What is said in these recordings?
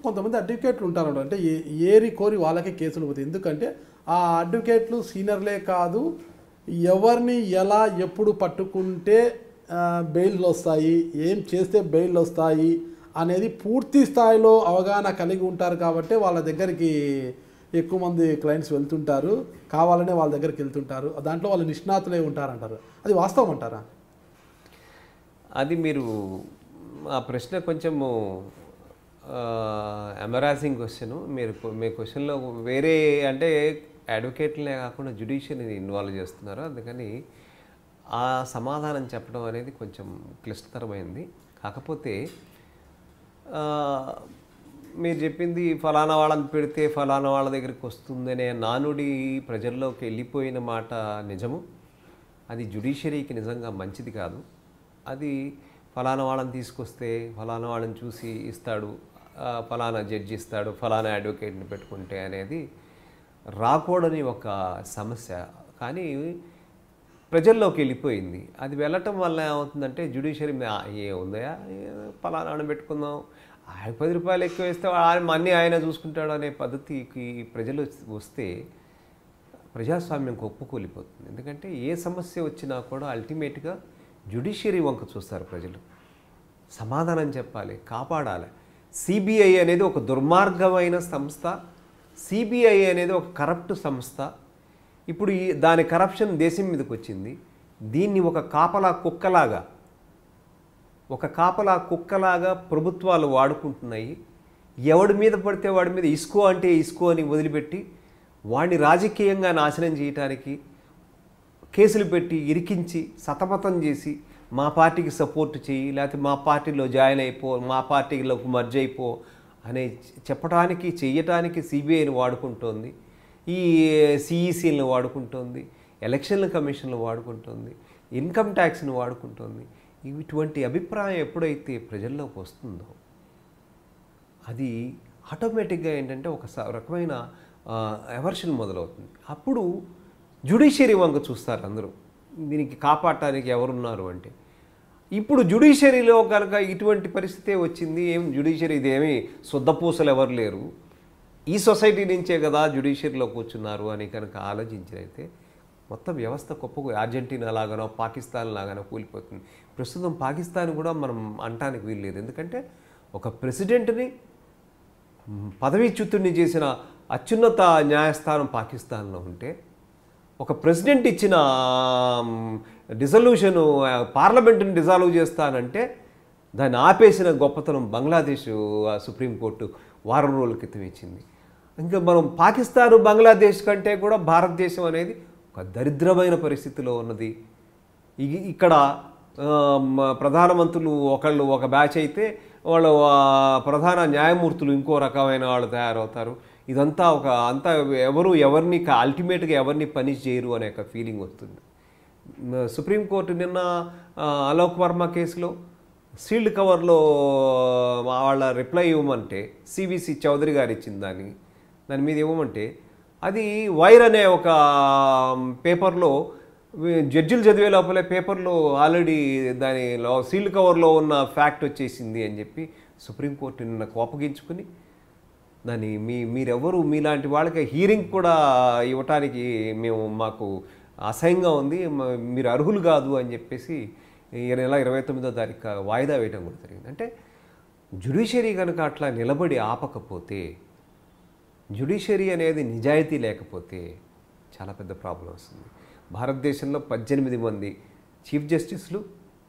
కొంతమంది అడ్వకేట్లు ఉంటారు అంటే ఏ- ఏరి కోరి వాళ్ళకే కేసులు పోతాయి ఎందుకంటే ఆ అడ్వకేట్లు సీనియర్లే కాదు ఎవరిని ఎలా ఎప్పుడు పట్టుకుంటే ఆ, బెయిల్లు వస్తాయి ఏం చేస్తే బెయిల్ వస్తాయి అనేది పూర్తి స్థాయిలో అవగాహన కలిగి ఉంటారు కాబట్టి వాళ్ళ దగ్గరికి ఎక్కువ మంది క్లయింట్స్ వెళ్తుంటారు కావాలనే వాళ్ళ దగ్గరికి వెళ్తుంటారు దాంట్లో వాళ్ళు నిష్ణాతులే ఉంటారంటారు అది వాస్తవం అంటారా అది మీరు ఆ ప్రశ్న కొంచెము ఎమరాసింగ్ క్వశ్చన్ మీరు కొ- మీ క్వశ్చన్లో వేరే అంటే అడ్వకేట్లే కాకుండా జ్యుడిషియల్ని ఇన్వాల్వ్ చేస్తున్నారు అందుకని ఆ సమాధానం చెప్పడం అనేది కొంచెం క్లిష్టతరమైంది కాకపోతే ఆ, మీరు చెప్పింది ఫలానా వాళ్ళని పెడితే ఫలానా వాళ్ళ దగ్గరికి వస్తుందనే నానుడి ప్రజల్లోకి వెళ్ళిపోయిన మాట నిజము అది జుడిషియరీకి నిజంగా మంచిది కాదు అది ఫలానా వాళ్ళని తీసుకొస్తే ఫలానా వాళ్ళని చూసి ఇస్తాడు ఆ, ఫలానా జడ్జి ఇస్తాడు ఫలానా అడ్వకేట్ని పెట్టుకుంటే అనేది రాకూడని ఒక సమస్య కానీ ప్రజల్లోకి వెళ్ళిపోయింది అది వెళ్ళటం వల్ల ఏమవుతుందంటే జ్యుడిషియరీ ఏ ఉందయా ఫలానా వాడిని పెట్టుకుందాం ఆయన పది రూపాయలు ఎక్కువ వేస్తే ఆయన అన్నీ ఆయన చూసుకుంటాడు అనే పద్ధతికి ప్రజలు వస్తే ప్రజాస్వామ్యం ఒప్పుకోలిపోతుంది ఎందుకంటే ఏ సమస్య వచ్చినా కూడా అల్టిమేట్గా జ్యుడిషియరీ వంక చూస్తారు ప్రజలు సమాధానం చెప్పాలి కాపాడాలి సిబిఐ అనేది ఒక దుర్మార్గమైన సంస్థ సిబిఐ అనేది ఒక కరప్ట్ సంస్థ ఇప్పుడు ఈ దాని కరప్షన్ దేశం మీదకి వచ్చింది దీన్ని ఒక కాపలా కుక్కలాగా ఒక కాపలా కుక్కలాగా ప్రభుత్వాలు వాడుకుంటున్నాయి ఎవడి మీద పడితే వాడి మీద ఇసుకో అంటే ఇసుకో అని వదిలిపెట్టి వాడిని రాజకీయంగా నాశనం చేయటానికి కేసులు పెట్టి ఇరికించి సతమతం చేసి మా పార్టీకి సపోర్ట్ చేయి లేకపోతే మా పార్టీలో జాయిన్ అయిపో మా పార్టీలోకి మర్జ్ అయిపో అనే చెప్పడానికి చెయ్యటానికి సిబిఐని వాడుకుంటోంది ఈ సిఈసీలను వాడుకుంటోంది ఎలక్షన్ల కమిషన్లు వాడుకుంటోంది ఇన్కమ్ ట్యాక్స్ని వాడుకుంటోంది ఇటువంటి అభిప్రాయం ఎప్పుడైతే ప్రజల్లోకి వస్తుందో అది ఆటోమేటిక్గా ఏంటంటే ఒక స- రకమైన ఎవర్షన్ మొదలవుతుంది అప్పుడు జుడిషియరీ వంక చూస్తారు అందరూ దీనికి కాపాడటానికి ఎవరున్నారు అంటే ఇప్పుడు జుడిషియరీలో కనుక ఇటువంటి పరిస్థితే వచ్చింది ఏం జుడిషియరీ ఇదేమి శుద్ధపూసలు ఎవరు లేరు ఈ సొసైటీ నుంచే కదా జుడిషియరీలో కూర్చున్నారు అని కనుక ఆలోచించినైతే మొత్తం వ్యవస్థ గొప్ప అర్జెంటీనా లాగానో పాకిస్తాన్ లాగానో కూలిపోతుంది ప్రస్తుతం పాకిస్తాన్ కూడా మనం అంటానికి వీల్లేదు ఎందుకంటే ఒక ప్రెసిడెంట్ని మ్, పదవీచ్యుతుడిని చేసిన అత్యున్నత న్యాయస్థానం పాకిస్తాన్లో ఉంటే ఒక ప్రెసిడెంట్ ఇచ్చిన డిజల్యూషన్ పార్లమెంటుని డిజాల్వ్ చేస్తానంటే దాన్ని ఆపేసిన గొప్పతనం బంగ్లాదేశ్ ఆ, సుప్రీంకోర్టు వారం రోజుల క్రితం ఇచ్చింది ఇంకా మనం పాకిస్తాన్ బంగ్లాదేశ్ కంటే కూడా భారతదేశం అనేది ఒక దరిద్రమైన పరిస్థితిలో ఉన్నది ఇ- ఇక్కడ ఆ, మ- ప్రధానమంత్రులు ఒకళ్ళు ఒక బ్యాచ్ అయితే వాళ్ళు ఆ, ప్రధాన న్యాయమూర్తులు ఇంకో రకమైన వాళ్ళు తయారవుతారు ఇదంతా ఒక అంతా ఎవరు ఎవరిని అల్టిమేట్గా ఎవరిని పనిష్ చేయరు అనే ఒక ఫీలింగ్ వస్తుంది మ- సుప్రీంకోర్టు నిన్న ఆ, అలోక్ వర్మ కేసులో సీల్డ్ కవర్లో వాళ్ళ రిప్లై ఇవ్వమంటే సివిసి చౌదరి గారు ఇచ్చింది దాన్ని దాని మీద ఇవ్వమంటే అది వైర్ అనే ఒక పేపర్లో వి- జడ్జిలు చదివే లోపలే పేపర్లో ఆల్రెడీ దానిలో సీల్డ్ కవర్లో ఉన్న ఫ్యాక్ట్ వచ్చేసింది అని చెప్పి సుప్రీంకోర్టు నిన్న కోపగించుకుని దాన్ని మీ మీరెవరు మీలాంటి వాళ్ళకి హీరింగ్ కూడా ఇవ్వటానికి మేము మాకు అసహ్యంగా ఉంది మ- మీరు అర్హులు కాదు అని చెప్పేసి ఈ నెల ఇరవై తొమ్మిదో తారీఖు వాయిదా వేయడం కూడా జరిగింది అంటే జుడిషియరీ కనుక అట్లా నిలబడి ఆపకపోతే జుడిషియరీ అనేది నిజాయితీ లేకపోతే చాలా పెద్ద ప్రాబ్లం వస్తుంది భారతదేశంలో పద్దెనిమిది మంది చీఫ్ జస్టిస్లు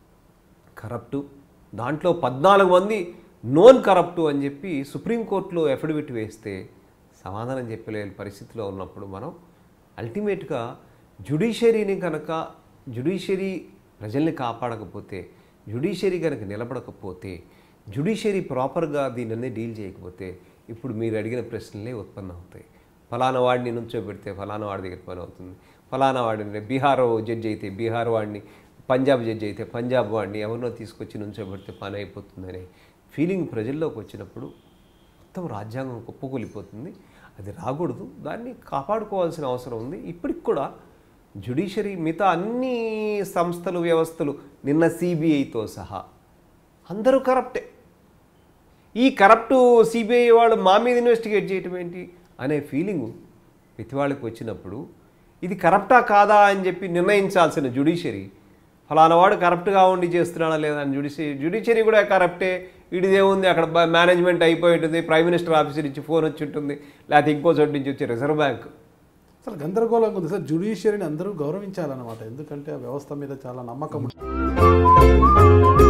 కరప్టు దాంట్లో పద్నాలుగు మంది నోన్ కరప్టు అని చెప్పి సుప్రీంకోర్టులో ఎఫిడవిట్ వేస్తే సమాధానం చెప్పలేని పరిస్థితిలో ఉన్నప్పుడు మనం అల్టిమేట్గా జుడిషియరీని కనుక జుడిషియరీ ప్రజల్ని కాపాడకపోతే జుడిషియరీ కనుక నిలబడకపోతే జుడిషియరీ ప్రాపర్గా దీన్ని డీల్ చేయకపోతే ఇప్పుడు మీరు అడిగిన ప్రశ్నలే ఉత్పన్నం అవుతాయి ఫలానా వాడిని నుంచోబెడితే ఫలానా వాడి దగ్గర పని అవుతుంది ఫలానా వాడిని బీహార్ జడ్జి అయితే బీహార్ వాడిని పంజాబ్ జడ్జి అయితే పంజాబ్ వాడిని ఎవరినో తీసుకొచ్చి నుంచోబెడితే పని అయిపోతుందనే ఫీలింగ్ ప్రజల్లోకి వచ్చినప్పుడు మొత్తం రాజ్యాంగం కుప్పకూలిపోతుంది అది రాకూడదు దాన్ని కాపాడుకోవాల్సిన అవసరం ఉంది ఇప్పటికి కూడా జ్యుడిషియరీ మిగతా అన్ని సంస్థలు వ్యవస్థలు నిన్న సిబిఐతో సహా అందరూ కరప్టే ఈ కరప్ట్ సిబిఐ వాళ్ళు మా మీద ఇన్వెస్టిగేట్ చేయటం ఏంటి అనే ఫీలింగు ప్రతి వాళ్ళకి వచ్చినప్పుడు ఇది కరప్టా కాదా అని చెప్పి నిర్ణయించాల్సిన జ్యుడిషియరీ ఫలానా వాడు కరప్ట్గా ఉండి చేస్తున్నాడా లేదా అని జ్యుడిషియరీ జ్యుడిషియరీ కూడా కరప్టే వీడిదేముంది అక్కడ బ- మేనేజ్మెంట్ అయిపోయి ఉంటుంది ప్రైమ్ మినిస్టర్ ఆఫీసర్ నుంచి ఫోన్ వచ్చి ఉంటుంది లేకపోతే ఇంకో చోటు నుంచి వచ్చి రిజర్వ్ బ్యాంక్ అసలు గందరగోళంగా ఉంది సార్ జ్యుడిషియరీని అందరూ గౌరవించాలన్నమాట ఎందుకంటే ఆ వ్యవస్థ మీద చాలా నమ్మకం ఉంది.